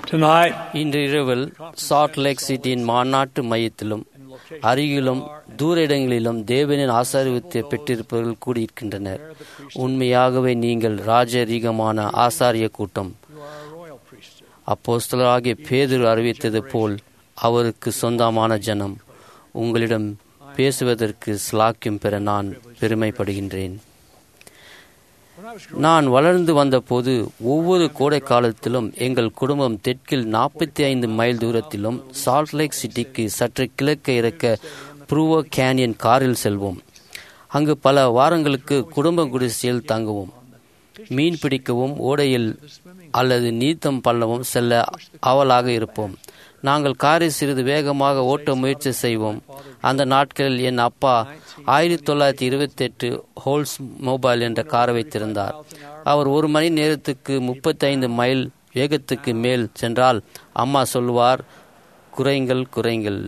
Tonight, இன்று இரவில் Salt Lake சிட்டியின் மாநாட்டு மையத்திலும் அருகிலும் தூர இடங்களிலும் தேவனின் ஆசாரியத்தை பெற்றிருப்பவர்கள் கூடியிருக்கின்றனர் உண்மையாகவே நீங்கள் ராஜரீகமான ஆசாரிய கூட்டம் அப்போஸ்தலராகிய பேதுரு அறிவித்தது போல் அவருக்கு சொந்தமான ஜனம் உங்களிடம் பேசுவதற்கு ஸ்லாக்கியம் பெற நான் பெருமைப்படுகின்றேன் நான் வளர்ந்து வந்தபோது ஒவ்வொரு கோடை காலத்திலும் எங்கள் குடும்பம் தெற்கில் நாற்பத்தி ஐந்து மைல் தூரத்திலும் சால்ட் லேக் சிட்டிக்கு சற்று கிழக்க இறக்க ப்ரூவோ கேனியன் காரில் செல்வோம் அங்கு பல வாரங்களுக்கு குடும்ப குடிசையில் தங்குவோம் மீன் பிடிக்கவும் ஓடையில் அல்லது நீத்தம் பள்ளவும் செல்ல ஆவலாக இருப்போம் நாங்கள் காரை சிறிது வேகமாக ஓட்ட முயற்சி செய்வோம் அந்த நாட்களில் என் அப்பா ஆயிரத்தி தொள்ளாயிரத்தி இருபத்தி எட்டு ஹோல்ஸ் மொபைல் என்ற காரை வைத்திருந்தார் அவர் ஒரு மணி நேரத்துக்கு முப்பத்தைந்து மைல் வேகத்துக்கு மேல் சென்றால் அம்மா சொல்வார் குறைங்கள் குறைங்கள்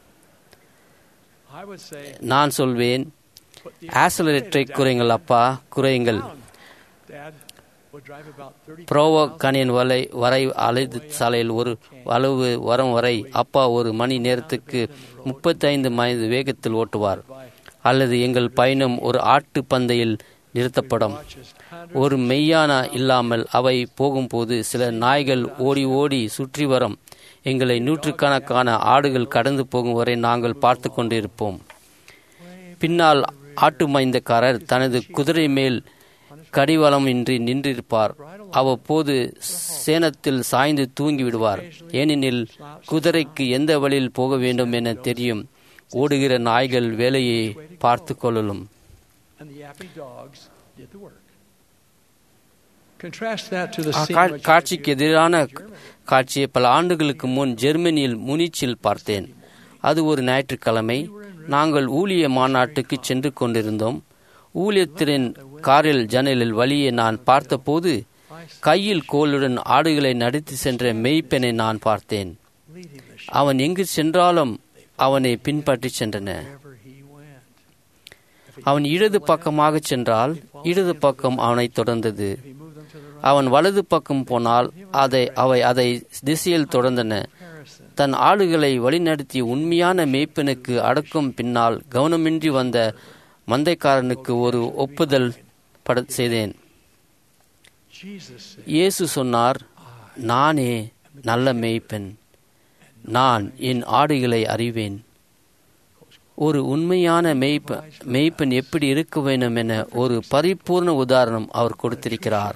I would say, நான் சொல்வேன் ஆசலரேட்டரை குறைங்கள் அப்பா குறைங்கள் Dad would drive about 30 ப்ரோவோ Kaniyan வலை வரை அலைது சாலையில் ஒரு அளவு வரும் வரை அப்பா ஒரு மணி நேரத்துக்கு முப்பத்தைந்து மைல் வேகத்தில் ஓட்டுவார் அல்லது எங்கள் பயணம் ஒரு ஆட்டு பந்தையில் நிறுத்தப்படும் ஒரு மெய்யான இல்லாமல் அவை போகும்போது சில நாய்கள் ஓடி ஓடி சுற்றி வரும் எங்களை நூற்றுக்கணக்கான ஆடுகள் கடந்து போகும் வரை நாங்கள் பார்த்து கொண்டிருப்போம் பின்னால் ஆட்டு மைந்தக்காரர் தனது குதிரை மேல் கடிவாளம் இன்றி நின்றிருப்பார் அவ்வப்போது சேனத்தில் சாய்ந்து தூங்கி விடுவார் ஏனெனில் குதிரைக்கு எந்த வழியில் போக வேண்டும் என தெரியும் ஓடுகிற நாய்கள் வேலையை பார்த்து கொள்ளலும் and the yapping dogs did the work. Contrast that to the ah, scene கா- which காட்சிக்கு எதிரான காட்சியை பல ஆண்டுகளுக்கு முன் ஜெர்மனியில் முனிச்சில் பார்த்தேன் அது ஒரு ஞாயிற்றுக்கிழமை நாங்கள் ஊழிய மாநாட்டுக்கு சென்று கொண்டிருந்தோம் ஊழியத்தின் காரில் ஜன்னலில் வழியே நான் பார்த்தபோது கையில் கோலுடன் ஆடுகளை நடத்தி சென்ற மெய்ப்பெண்ணை நான் பார்த்தேன் leading the sheep அவன் எங்கு சென்றாலும் அவனை பின்பற்றி சென்றன wherever he went. அவன் இடது பக்கமாக சென்றால் இடது பக்கம் அவனை தொடர்ந்தது If he moved them to the right அவன் வலது பக்கம் போனால் அதை அவை அதை திசையில் தொடர்ந்தன comparison, தன் ஆடுகளை வழிநடத்திய உண்மையான மேய்ப்பனுக்கு அடக்கும் பின்னால் கவனமின்றி வந்த மந்தைக்காரனுக்கு ஒரு ஒப்புதல் பட செய்தேன் Jesus said, இயேசு சொன்னார் நானே நல்ல மேய்ப்பன் நான் என் ஆடுகளை அறிவேன் ஒரு உண்மையான மேய்ப்ப மேய்ப்பன் எப்படி இருக்க வேண்டும் என ஒரு பரிபூர்ண உதாரணம் அவர் கொடுத்திருக்கிறார்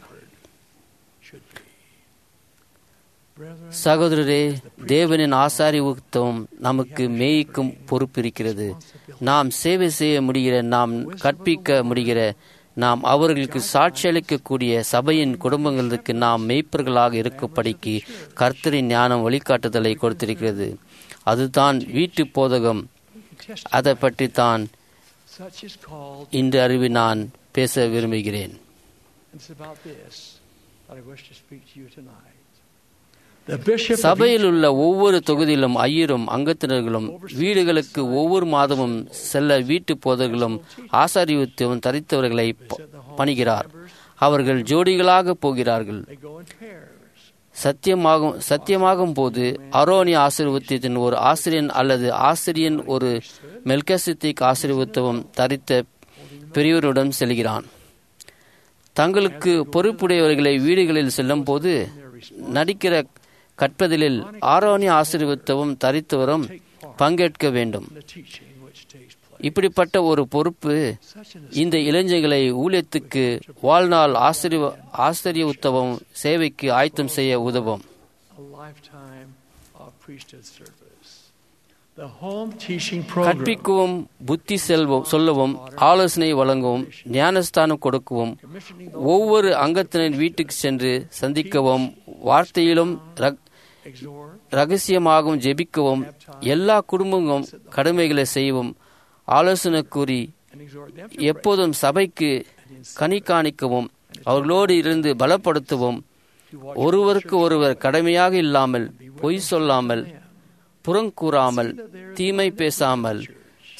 Brethren, சகோதரரே தேவனின் ஆசாரித்துவம் நமக்கு மேய்க்கும் பொறுப்பு இருக்கிறது நாம் சேவை செய்ய முடிகிற நாம் கற்பிக்க முடிகிற நாம் அவர்களுக்கு சாட்சியளிக்கக்கூடிய சபையின் குடும்பங்களுக்கு நாம் மெய்ப்பர்களாக இருக்கும்படிக்கு கர்த்தரின் ஞானம் வழிகாட்டுதலை கொடுத்திருக்கிறது அதுதான் வீட்டு போதகம் test அதை பற்றி தான் such is called, இன்று அறிவி நான் பேச விரும்புகிறேன் and it's about this that I wish to speak to you tonight. The bishop of சபையில் உள்ள ஒவ்வொரு தொகுதியிலும் ஐயரும் அங்கத்தினர்களும் வீடுகளுக்கு ஒவ்வொரு மாதமும் செல்ல வீட்டு போதர்களும் ஆசாரியுத்தம் தரித்தவர்களை ப- பணிகிறார் அவர்கள் ஜோடிகளாக போகிறார்கள் they go in pairs. சத்தியமாகும் சத்தியமாகும் போது அரோனிய ஆசீர்வத்தின் ஒரு ஆசிரியன் அல்லது ஆசிரியன் ஒரு மெல்கசித்திக் ஆசீர்வத்துவம் தரித்த பெரியவருடன் செல்கிறான் தங்களுக்கு பொறுப்புடையவர்களை வீடுகளில் செல்லும் போது நடிக்கிற கற்பதிலில் ஆரோனிய ஆசீர்வத்தவும் தரித்தவரும் பங்கேற்க வேண்டும் The teaching which takes place. இப்படிப்பட்ட ஒரு பொறுப்பு Such an இந்த இளைஞர்களை ஊழியத்துக்கு வாழ்நாள் ஆசிரிய ஆசிரிய உத்தவம் சேவைக்கு ஆயத்தம் செய்ய உதவும் a lifetime of priesthood service. The home teaching program கற்பிக்கவும் புத்தி செல்வம் சொல்லவும் ஆலோசனை வழங்கவும் ஞானஸ்தானம் கொடுக்கவும் commissioning ஒவ்வொரு அங்கத்தினர் வீட்டுக்கு சென்று சந்திக்கவும் வார்த்தையிலும் ரக்- exhort ரகசியமாகவும் ஜெபிக்கவும் எல்லா குடும்பங்களும் கடமைகளை செய்யவும் ஆலோசனை கூறி and exhort them எப்போதும் சபைக்கு கனி காணிக்கவும் அவர்களோடு இருந்து பலப்படுத்தவும் to watch ஒருவருக்கு ஒருவர் கடமையாக இல்லாமல் பொய் சொல்லாமல் புறங்கூறாமல் தீமை பேசாமல்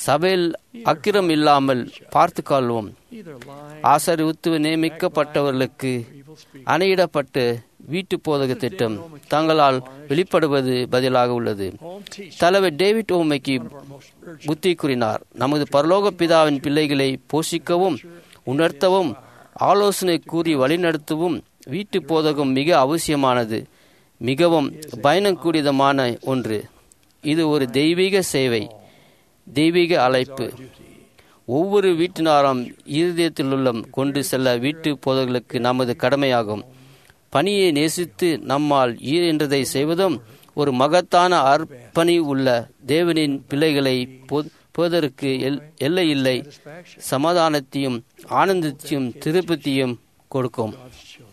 சபையில் அக்கிரம் இல்லாமல் பார்த்து கொள்வோம் either lying ஆசரிவுத்துவ நியமிக்கப்பட்டவர்களுக்கு evil speak. அணையிடப்பட்டு வீட்டு போதக திட்டம் தங்களால் வெளிப்படுவது பதிலாக உள்ளது Home teaching தலைவர் டேவிட் ஓமைக்கு of our most urgent புத்தி கூறினார் நமது பரலோக பிதாவின் பிள்ளைகளை போஷிக்கவும் உணர்த்தவும் ஆலோசனை கூறி வழிநடத்தவும் வீட்டு போதகம் மிக அவசியமானது மிகவும் பயணக்கூடியதமான ஒன்று இது ஒரு தெய்வீக சேவை தெய்வீக அழைப்பு ஒவ்வொரு வீட்டினாரும் இருதயத்திலுள்ள கொண்டு செல்ல வீட்டு போதர்களுக்கு நமது கடமையாகும் பணியை நேசித்து நம்மால் ஈரென்றதை செய்வதும் ஒரு மகத்தான அர்ப்பணி உள்ள தேவனின் பிள்ளைகளை போ- போதற்கு எல் எல்லை இல்லை satisfaction சமாதானத்தையும் ஆனந்தத்தையும் திருப்பதியும் கொடுக்கும் God's children.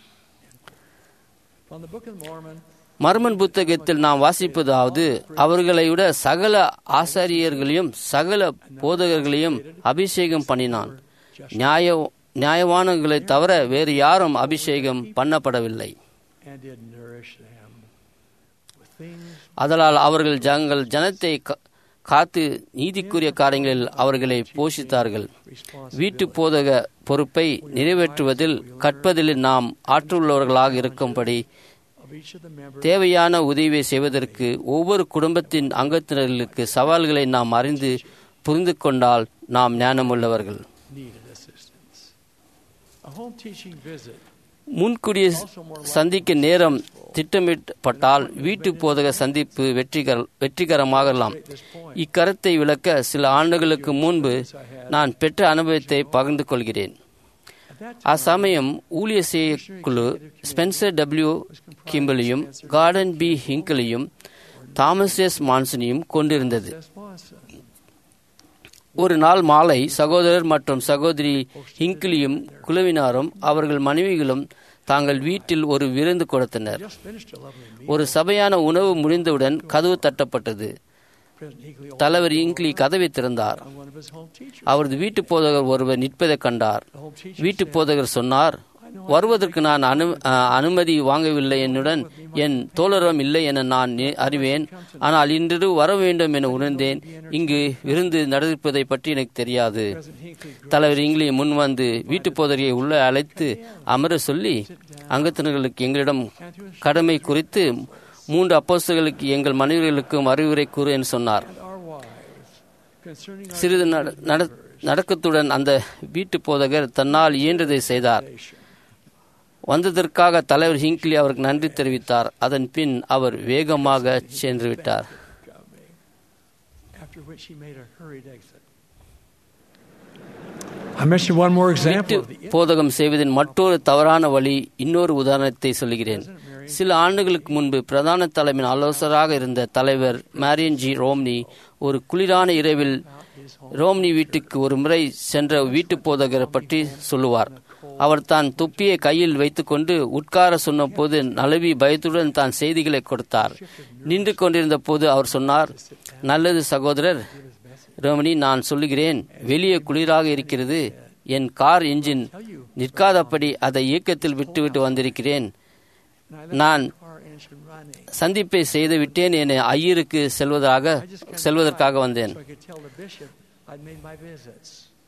From the Book of Mormon, Mormon புத்தகத்தில் நாம் வாசிப்பதாவது அவர்களை விட சகல ஆசாரியர்களையும் சகல போதகர்களையும் அபிஷேகம் பண்ணினான் நியாய நியாயவான்களை தவிர வேறு யாரும் அபிஷேகம் பண்ணப்படவில்லை and did nourish them with things அதனால் அவர்கள் ஜங்கள் ஜனத்தை கா- காத்து நீதிக்குரிய காரியங்களில் அவர்களை போஷித்தார்கள் responsible. வீட்டு போதக பொறுப்பை நிறைவேற்றுவதில் கற்பதில் நாம் ஆற்றுள்ளவர்களாக இருக்கும்படி of each of the members தேவையான உதவியை செய்வதற்கு ஒவ்வொரு குடும்பத்தின் அங்கத்தினர்களுக்கு சவால்களை நாம் அறிந்து புரிந்து கொண்டால் நாம் ஞானமுள்ளவர்கள் needed assistance. A home teaching visit முன்கூடிய சந்திக்க நேரம் திட்டமிடப்பட்டால் வீட்டு போதக சந்திப்பு வெற்றிகர வெற்றிகரமாகலாம் இக்கருத்தை விளக்க சில ஆண்டுகளுக்கு முன்பு நான் பெற்ற அனுபவத்தை பகிர்ந்து கொள்கிறேன் at that அச்சமயம் ஊழிய செய்யக்குழு ஸ்பென்சர் டபிள்யூ கிம்பலியும் கார்டன் பி ஹிங்கலையும் தாமஸ் எஸ் மான்சனையும் கொண்டிருந்தது time, Swanson ஒரு நாள் மாலை சகோதரர் மற்றும் சகோதரி ஹிங்கிலியும் குழுவினாரும் அவர்கள் மனைவிகளும் தாங்கள் வீட்டில் ஒரு விருந்து கொடுத்தனர் just finished a lovely meal. ஒரு சபையான உணவு முடிந்தவுடன் கதவு தட்டப்பட்டது President Hinckley தலைவர் இங்கிலி கதவை திறந்தார் on one of his home teachers. அவரது வீட்டு போதகர் ஒருவர் நிற்பதைக் கண்டார் The home teacher வீட்டு போதகர் சொன்னார் வருவதற்கு நான் அனு அஹ், அனுமதி வாங்கவில்லை என்னுடன் என் தோழரும் இல்லை என நான் நி- அறிவேன் ஆனால் இன்று வர வேண்டும் என உணர்ந்தேன் இங்கு விருந்து நடப்பதை பற்றி எனக்கு தெரியாது President Hinckley தலைவர் இங்கிலி முன் வந்து வீட்டு போதரியை உள்ளே அழைத்து அமர சொல்லி அங்கத்தினர்களுக்கு எங்களிடம் கடமை குறித்து மூன்று அப்போஸ்தலர்களுக்கு எங்கள் மனைவிகளுக்கும் அறிவுரை கூறு என்று சொன்னார் and our wives concerning our சிறிது நட- நட- நடக்கத்துடன் அந்த வீட்டு போதகர் தன்னால் இயன்றதை செய்தார் nation. வந்ததற்காக தலைவர் ஹிங்க்லி அவருக்கு நன்றி தெரிவித்தார் அதன் பின் அவர் வேகமாக சென்று விட்டார் coming, after which he made a hurried exit. I mentioned one more example வீட்டு of the போதகம் செய்வதின் மற்றொரு தவறான வழி இன்னொரு உதாரணத்தை சொல்கிறேன் சில ஆண்டுகளுக்கு முன்பு பிரதான தலைமையின் ஆலோசகராக இருந்த தலைவர் மேரியன் ஜி ரோம்னி ஒரு குளிரான இரவில் ரோம்னி வீட்டுக்கு ஒரு முறை சென்ற வீட்டு போதகரை பற்றி சொல்லுவார் அவர் தான் தொப்பியை கையில் வைத்துக்கொண்டு உட்கார சொன்னபோது நழுவி பயத்துடன் தான் செய்திகளை கொடுத்தார் நின்று கொண்டிருந்த போது அவர் சொன்னார் நல்லது சகோதரர் ரோமணி நான் சொல்லுகிறேன் வெளியே குளிராக இருக்கிறது என் கார் என்ஜின் நிற்காதபடி அதை இயக்கத்தில் விட்டுவிட்டு வந்திருக்கிறேன் And I left நான் the car engine running சந்திப்பை செய்து விட்டேன் என ஐயருக்கு செல்வதாக I just got செல்வதற்காக back வந்தேன் so I could tell the bishop I'd made my visits.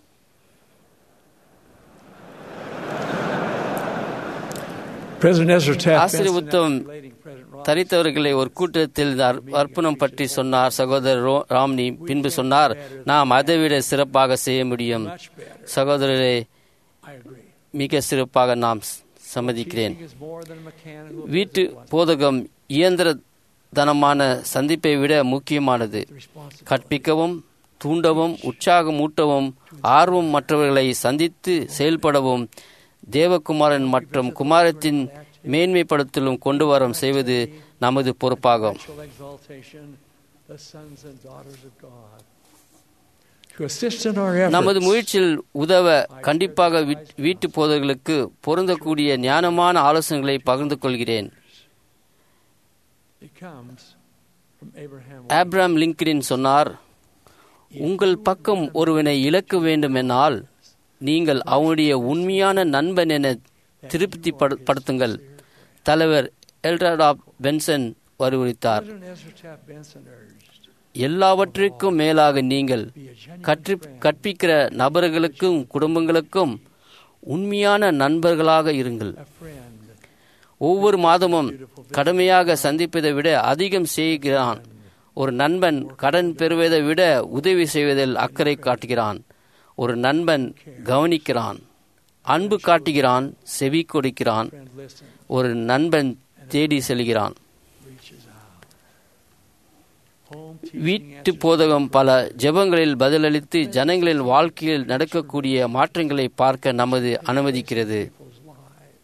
President Ezra Taft ஆசிரிய Benson, உத்தவம் after relating President Roberts தரித்தவர்களை ஒரு கூட்டத்தில் அர்- அர்ப்பணம் பற்றி சொன்னார் சகோதரர் ரோ- ராம்னி பின்பு சொன்னார் நாம் அதைவிட சிறப்பாக செய்ய முடியும் much better. சகோதரரே I agree. மிக சிறப்பாக நாம் ஸ்- சம்மதிக்கிறேன் Teaching is more than a mechanical வீட்டு visit once. போதகம் இயந்திரதனமான சந்திப்பை விட முக்கியமானது The responsibility. கற்பிக்கவும் தூண்டவும் உற்சாகம் ஊட்டவும் ஆர்வம் மற்றவர்களை சந்தித்து செயல்படவும் தேவகுமாரன் மற்றும் குமாரத்தின் மேன்மைப்படுத்தலும் கொண்டு வரும் செய்வது நமது பொறுப்பாகும் Spiritual exaltation, the sons and daughters of God. To assist in our நமது efforts, முயற்சியில் உதவ கண்டிப்பாக வீட்- வீட்டு போதர்களுக்கு பொருந்தக்கூடிய ஞானமான ஆலோசனைகளை பகிர்ந்து கொள்கிறேன் it comes from Abraham. Abram லிங்கரின் சொன்னார் உங்கள் பக்கம் ஒருவனை இழக்க வேண்டுமென்றால் நீங்கள் அவனுடைய உண்மையான நண்பன் என திருப்தி படு- படுத்துங்கள் தலைவர் எல்ராடா பென்சன் வலியுறுத்தார் President Ezra Taft Benson urged, எல்லாவற்றிற்கும் மேலாக நீங்கள் be a genuine கற்று friend, கற்பிக்கிற நபர்களுக்கும் குடும்பங்களுக்கும் உண்மையான நண்பர்களாக இருங்கள் a friend. ஒவ்வொரு மாதமும் கடுமையாக சந்திப்பதை விட அதிகம் செய்கிறான் ஒரு நண்பன் கடன் பெறுவதை விட உதவி செய்வதில் அக்கறை காட்டுகிறான் ஒரு நண்பன் கவனிக்கிறான் அன்பு காட்டுகிறான் செவி கொடுக்கிறான் Friend, listen, ஒரு நண்பன் தேடி செல்கிறான் reaches out. Home teaching வீட்டு answers போதகம் பல ஜெபங்களில் பதிலளித்து ஜனங்களின் வாழ்க்கையில் நடக்கக்கூடிய மாற்றங்களை பார்க்க நமது அனுமதிக்கிறது people's lives.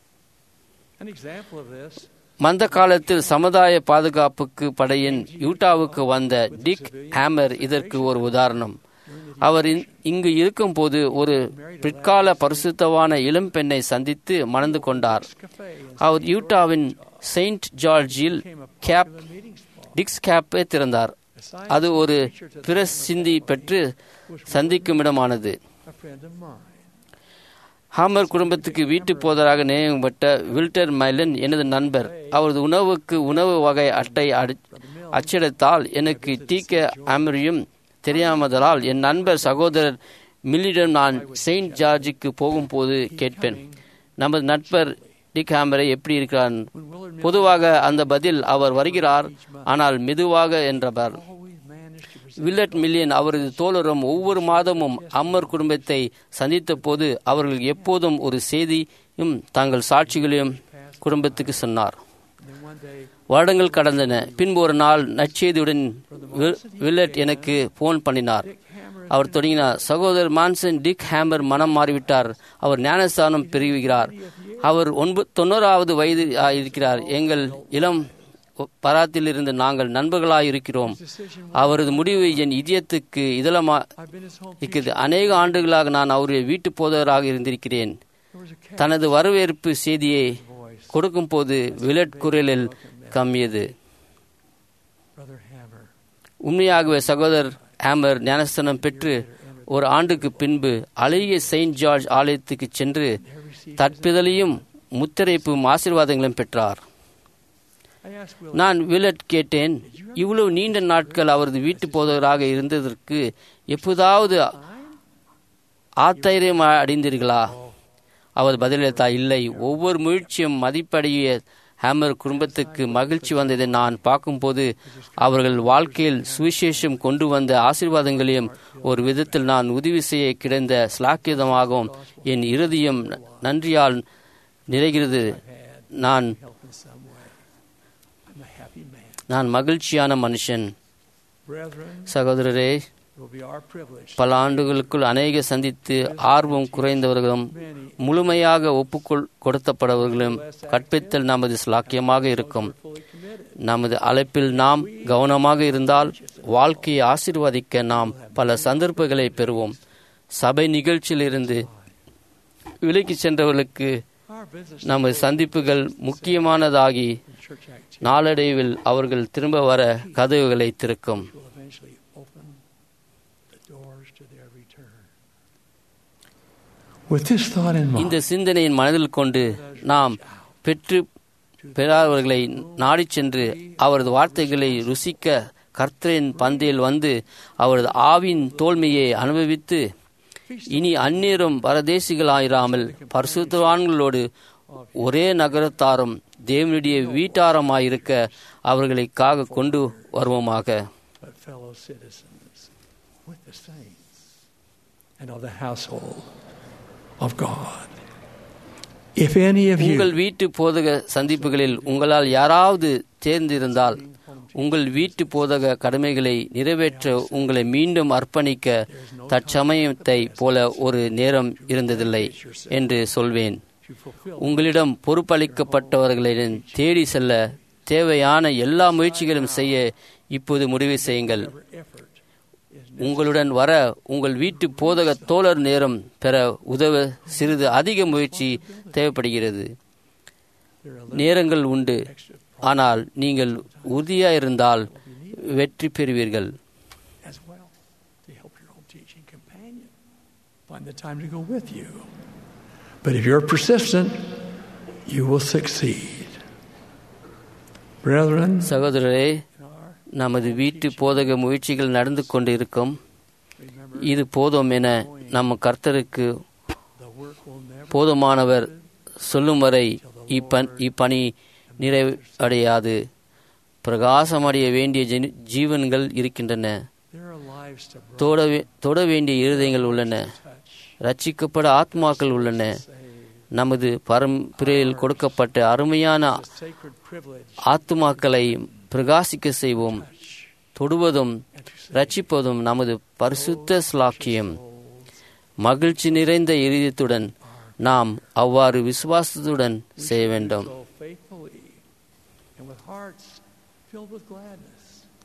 An example of this மந்த காலத்தில் சமுதாய பாதுகாப்புக்கு படையின் யூட்டாவுக்கு வந்த டிக் ஹேமர் இதற்கு ஒரு உதாரணம் அவர் இந்- இங்கு இருக்கும்போது ஒரு பிற்கால பரிசுத்தவான இளம் பெண்ணை சந்தித்து மணந்து கொண்டார் cafe and அவர் யூட்டாவின் செயின்ட் ஜார்ஜில் became a cafe popular meeting spot. Dick's கேப்பை திறந்தார் Assigned அது ஒரு preacher to the பிரசிந்தி family பெற்று was சந்திக்கும் இடமானது a friend of mine. Hammer குடும்பத்துக்கு வீட்டு போதராக நியமிக்கப்பட்ட வில்டர் மைலன் எனது நண்பர் அவரது உணவுக்கு உணவு வகை அட்டை அடி- அச்சிடத்தால் எனக்கு டீக்க ஆமரியும் தெரியாமதலால் என் நண்பர் சகோதரர் மில்லிடம் நான் செயின்ட் ஜார்ஜுக்கு போகும்போது கேட்பேன் நமது நண்பர் டிக் ஹாமரை எப்படி இருக்கிறார் When Willard Mills பொதுவாக அந்த பதில் அவர் வருகிறார் ஆனால் மெதுவாக என்றவர் always managed to present Willard Million அவரது தோழரும் ஒவ்வொரு மாதமும் அம்மர் குடும்பத்தை சந்தித்த போது அவர்கள் எப்போதும் ஒரு செய்தியும் தங்கள் சாட்சிகளையும் குடும்பத்துக்கு சொன்னார் and then one day வருடங்கள் கடந்தன பின்பு ஒரு நாள் நற்செய்தியுடன் வி- வில்லட் எனக்கு போன் பண்ணினார் Dick Hammer அவர் தொடங்கினார் சகோதரர் மான்சன் டிக் ஹேமர் மனம் மாறிவிட்டார் அவர் ஞானஸ்தானம் பெறுகிறார் அவர் ஒன்பது தொண்ணூறாவது வயது இருக்கிறார் எங்கள் இளம் பராத்தில் இருந்து நாங்கள் நண்பர்களாய் இருக்கிறோம் decision அவரது முடிவு என் இதயத்துக்கு இதழமா I've been his home இருக்கிறது அநேக ஆண்டுகளாக நான் அவருடைய வீட்டு போதகராக இருந்திருக்கிறேன் There was a cat தனது வரவேற்பு செய்தியை voice. கொடுக்கும்போது விலட் குரலில் கம்மியது Brother Hammer. உண்மையாகவே சகோதரர் ஹேமர் ஞானஸ்தானம் பெற்று ஒரு ஆண்டுக்கு பின்பு அழகிய செயின்ட் ஜார்ஜ் ஆலயத்துக்கு சென்று There received தற்பிதலையும் முத்திரைப்பும் ஆசீர்வாதங்களும் பெற்றார் I asked Willard, நான் வில்லட் கேட்டேன் இவ்வளவு நீண்ட நாட்கள் அவரது வீட்டு போதகராக இருந்ததற்கு எப்போதாவது ஆத்தைரியம் அடைந்தீர்களா அவர் பதிலளித்தார் இல்லை ஒவ்வொரு முயற்சியும் மதிப்படைய ஹேமர் குடும்பத்துக்கு மகிழ்ச்சி வந்ததை நான் பார்க்கும்போது அவர்கள் வாழ்க்கையில் சுவிசேஷம் கொண்டு வந்த ஆசீர்வாதங்களையும் ஒரு விதத்தில் நான் உதவி செய்ய கிடைந்த ஸ்லாக்கியதமாகவும் என் இருதயம் நன்றியால் நிறைகிறது நான் help in some way. I'm a happy man. நான் மகிழ்ச்சியான மனுஷன் Brethren, சகோதரரே it will be our privilege. பல ஆண்டுகளுக்குள் அநேக சந்தித்து ஆர்வம் குறைந்தவர்களும் Many முழுமையாக ஒப்புக்கொள் கொடுத்தப்படவர்களும் கற்பித்தல் நமது ஸ்லாக்கியமாக இருக்கும் fully committed. நமது அழைப்பில் நாம் கவனமாக இருந்தால் வாழ்க்கையை ஆசீர்வதிக்க நாம் பல சந்தர்ப்பங்களை பெறுவோம் சபை நிகழ்ச்சியிலிருந்து விலக்கிச் சென்றவர்களுக்கு Our visits நமது சந்திப்புகள் முக்கியமானதாகி to church activity நாளடைவில் அவர்கள் திரும்ப வர கதவுகளை திறக்கும் will eventually open the doors to their return. With this thought in இந்த mind, சிந்தனையின் மனதில் கொண்டு நாம் பெற்று பெறாதவர்களை நாடிச் சென்று அவரது வார்த்தைகளை ருசிக்க கர்த்தரின் பந்தையில் வந்து அவரது ஆவின் தோல்மையை அனுபவித்து இனி அந்நேரம் பரதேசிகளாயிராமல் பரிசுத்தவான்களோடு ஒரே நகரத்தாரும் தேவனுடைய வீட்டாரமாயிருக்க அவர்களுக்காக கொண்டு வருவோமாக but fellow citizens with the saints and of the household of God. If any of உங்கள் you வீட்டு போதக சந்திப்புகளில் உங்களால் யாராவது தேர்ந்திருந்தால் உங்கள் வீட்டு போதக கடமைகளை நிறைவேற்ற உங்களை மீண்டும் அர்ப்பணிக்க தற்சமயத்தை போல ஒரு நேரம் இருந்ததில்லை என்று சொல்வேன் you fulfill உங்களிடம் பொறுப்பளிக்கப்பட்டவர்களிடம் தேடி செல்ல தேவையான எல்லா முயற்சிகளும் செய்ய இப்போது முடிவு செய்யுங்கள் whatever effort is உங்களுடன் வர உங்கள் வீட்டு போதக தோழர் நேரம் பெற உதவ சிறிது அதிக முயற்சி தேவைப்படுகிறது there a நேரங்கள் உண்டு extra ஆனால் நீங்கள் உறுதியாயிருந்தால் வெற்றி பெறுவீர்கள் as well to help your own teaching companion find the time to go with you. But if you're persistent, you will succeed. Brethren, சகோதரரே in our நமது வீட்டு போதக முயற்சிகள் நடந்து கொண்டு இருக்கும் remember இது போதும் என நம்ம கர்த்தருக்கு the work will never போதுமானவர் சொல்லும் வரை இப்பன் இப்பணி நிறைவடையாது பிரகாசமடைய வேண்டிய ஜெனி- ஜீவன்கள் இருக்கின்றன there are lives to bring தொட வே- தொட வேண்டிய இருதயங்கள் உள்ளன touch ரட்சிக்கப்பட ஆத்மாக்கள் உள்ளன save நமது பரம்பரையில் கொடுக்கப்பட்ட அருமையான the sacred privilege ஆத்துமாக்களை பிரகாசிக்க செய்வோம் touch தொடுவதும் and to save ரட்சிப்பதும் நமது பரிசுத்த ஸ்லாக்கியம் souls மகிழ்ச்சி நிறைந்த இதயத்துடன் நாம் அவ்வாறு விசுவாசத்துடன் செய்ய வேண்டும் so faithfully and with hearts filled with gladness.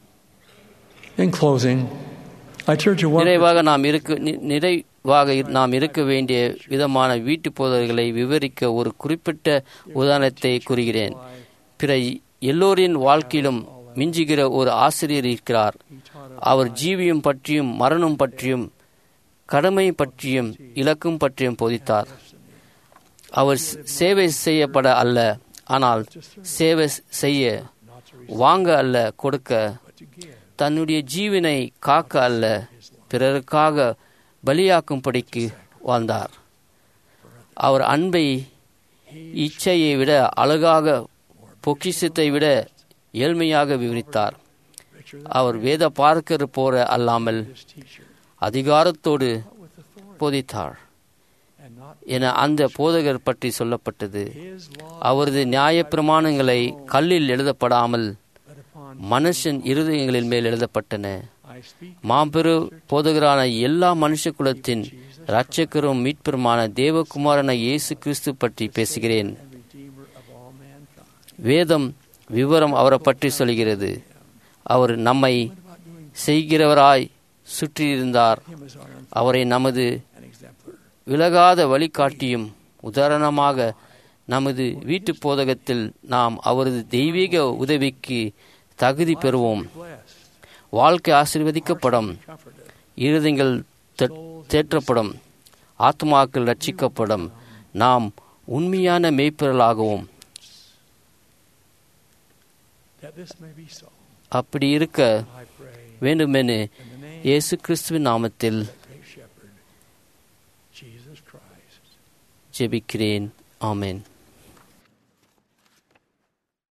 In closing, I turn to one நிறைவாக நாம் இருக்க நி- நிறைவாக இரு- நாம் இருக்க வேண்டிய விதமான வீட்டு போதல்களை விவரிக்க ஒரு குறிப்பிட்ட உதாரணத்தை கூறுகிறேன் பிற எல்லோரின் வாழ்க்கையிலும் மிஞ்சுகிற ஒரு ஆசிரியர் இருக்கிறார் he taught us அவர் ஜீவியம் பற்றியும் மரணம் பற்றியும் கடமை பற்றியும் இலக்கும் பற்றியும் போதித்தார் அவர் ஸ்- சேவை செய்யப்பட அல்ல ஆனால் சேவை செய்ய not to receive வாங்க அல்ல கொடுக்க but to give. தன்னுடைய ஜீவனை காக்க அல்ல பிறருக்காக பலியாக்கும்படிக்கு வாழ்ந்தார் அவர் அன்பை இச்சையை விட அழகாக பொக்கிஷத்தை விட ஏழ்மையாக விவரித்தார் Richer அவர் வேத பார்க்கர் போற அல்லாமல் than his teacher, அதிகாரத்தோடு but with authority போதித்தார் and not என அந்த போதகர் பற்றி சொல்லப்பட்டது his law, அவரது நியாய பிரமாணங்களை கல்லில் எழுதப்படாமல் but upon மனுஷன் இருதயங்களின் மேல் எழுதப்பட்டன I speak மாபெரு போதகரான எல்லா மனுஷ குலத்தின் இரட்சகரும் மீட்பெருமான தேவகுமாரன இயேசு கிறிஸ்து பற்றி பேசுகிறேன் and Redeemer of all mankind. வேதம் விவரம் அவரை பற்றி சொல்கிறது அவர் நம்மை What about doing செய்கிறவராய் சுற்றியிருந்தார் him as our அவரை நமது an exemplar? விலகாத வழிகாட்டியும் உதாரணமாக நமது வீட்டு போதகத்தில் நாம் அவரது தெய்வீக உதவிக்கு தகுதி பெறுவோம் Blessed, வாழ்க்கை ஆசீர்வதிக்கப்படும் comforted, இருதயங்கள் தே- தேற்றப்படும் ஆத்மாக்கள் ரட்சிக்கப்படும் நாம் உண்மையான மெய்ப்பொருளாகவும் that this may be so. அப்படி இருக்க I pray வேண்டுமென in the name இயேசு கிறிஸ்துவின் நாமத்தில் of the great shepherd, Jesus Christ. ஜெபிக்கிறேன் ஆமென்